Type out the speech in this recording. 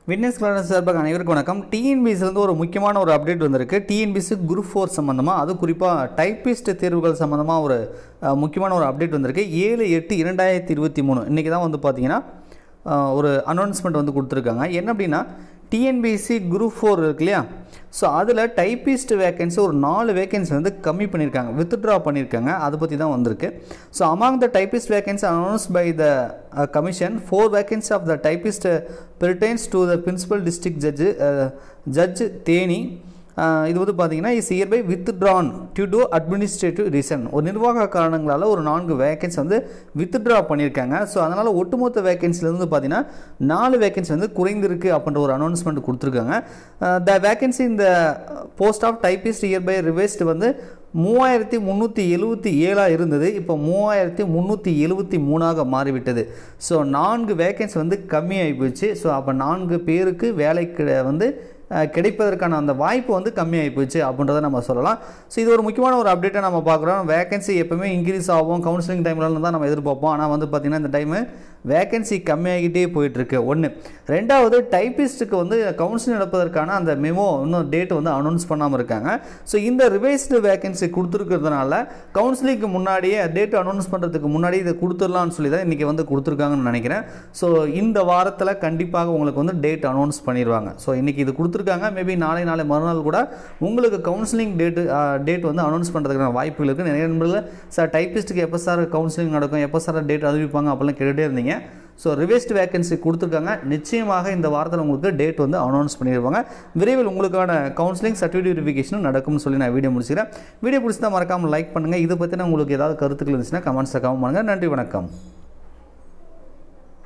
witness class சார்பாக அனைவருக்கும் வணக்கம் டிஎன்பிசிலேருந்து ஒரு முக்கியமான ஒரு அப்டேட் வந்திருக்கு டிஎன்பிசி குரூப் ஃபோர் சம்மந்தமாக அது குறிப்பாக டைப்பிஸ்ட் தேர்வுகள் சம்மந்தமாக ஒரு அஹ், முக்கியமான ஒரு அப்டேட் வந்திருக்கு ஏழு எட்டு இரண்டாயிரத்தி இருபத்தி மூணு இன்றைக்கி தான் வந்து பார்த்தீங்கன்னா அஹ், ஒரு அனௌன்ஸ்மெண்ட் வந்து கொடுத்துருக்காங்க என்ன அப்படின்னா டிஎன்பிசி குரூப் ஃபோர் இருக்கு இல்லையா ஸோ அதில் டைப்பிஸ்ட் வேகன்சி ஒரு நாலு வேகன்சி வந்து கம்மி பண்ணியிருக்காங்க வித்ட்ரா பண்ணியிருக்காங்க அதை பற்றி தான் வந்திருக்கு so among the typist vacancy announce by the commission for vacancy of the typist pertains to the principal district judge judge Theni uh, இது வந்து பார்த்தீங்கன்னா is hereby withdrawn due to administrative reason ஒரு நிர்வாக காரணங்களால் ஒரு நான்கு வேகன்சி வந்து withdraw பண்ணியிருக்காங்க ஸோ அதனால் ஒட்டுமொத்த வேகன்சிலேருந்து பார்த்தீங்கன்னா நாலு வேகன்சி வந்து குறைந்திருக்கு அப்படின்ற ஒரு அனௌன்ஸ்மெண்ட் கொடுத்துருக்காங்க த வேகன்சி இந்த post of typist hereby revised வந்து மூவாயிரத்தி முந்நூற்றி எழுபத்தி ஏழாக இருந்தது இப்போ மூவாயிரத்தி முந்நூற்றி எழுபத்தி மூணாக மாறிவிட்டது ஸோ நான்கு வேகன்சி வந்து கம்மியாகி போச்சு ஸோ அப்போ நான்கு பேருக்கு வேலைக்கு வந்து அஹ், கிடைப்பதற்கான அந்த வாய்ப்பு வந்து கம்மியாகி போச்சு அப்படின்றத நம்ம சொல்லலாம் ஸோ இது ஒரு முக்கியமான ஒரு அப்டேட்டை நம்ம பார்க்குறோம் வேகன்சி எப்பவுமே இன்க்ரீஸ் ஆகும் கவுன்சிலிங் டைம்ல தான் நம்ம எதிர்பார்ப்போம் ஆனால் வந்து பார்த்திங்கன்னா இந்த டைமு வேகன்சி கம்மியாகிட்டே போயிட்டுருக்கு ஒன்று ரெண்டாவது டைப்பிஸ்ட்டுக்கு வந்து கவுன்சிலிங் நடப்பதற்கான அந்த மெமோ இன்னும் டேட் வந்து அனௌன்ஸ் பண்ணாமல் இருக்காங்க ஸோ இந்த ரிவைஸ்டு வேகன்சி கொடுத்துருக்கிறதுனால கவுன்சிலிங்க்கு முன்னாடியே டேட் அனௌன்ஸ் பண்ணுறதுக்கு முன்னாடி இதை கொடுத்துடலாம்னு சொல்லி தான் இன்றைக்கி வந்து கொடுத்துருக்காங்கன்னு நினைக்கிறேன் ஸோ இந்த வாரத்தில் கண்டிப்பாக உங்களுக்கு வந்து டேட் அனௌன்ஸ் பண்ணிடுவாங்க ஸோ இன்றைக்கி இது கொடுத்துருக்காங்க மேபி நாளை நாளை மறுநாள் கூட உங்களுக்கு கவுன்சிலிங் டேட்டு டேட் வந்து அனௌன்ஸ் பண்ணுறதுக்கான வாய்ப்புகள் இருக்குது நிறைய நண்பர்கள் சார் டைப்பிஸ்ட்டுக்கு எப்போ சார் கவுன்சிலிங் நடக்கும் எப்போ சார் டேட் அறிவிப்பாங்க அப்படிலாம் கேட்டுகிட்டே இருந்தீங்க ஸோ ரிவைஸ்ட் வேகன்சி கொடுத்துருக்காங்க நிச்சயமாக இந்த வாரத்தில் உங்களுக்கு டேட் வந்து அனௌன்ஸ் பண்ணிடுவாங்க விரைவில் உங்களுக்கான கவுன்சிலிங் சர்டிஃபிகேட் வெரிஃபிகேஷனும் நடக்கும்னு சொல்லி நான் வீடியோ முடிச்சுக்கிறேன் வீடியோ பிடிச்சா மறக்காமல் லைக் பண்ணுங்கள் இதை பற்றின உங்களுக்கு ஏதாவது கருத்துக்கள் இருந்துச்சுன்னா கமெண்ட்ஸில் கமெண்ட் பண்ணுங்கள் நன்றி வணக்கம்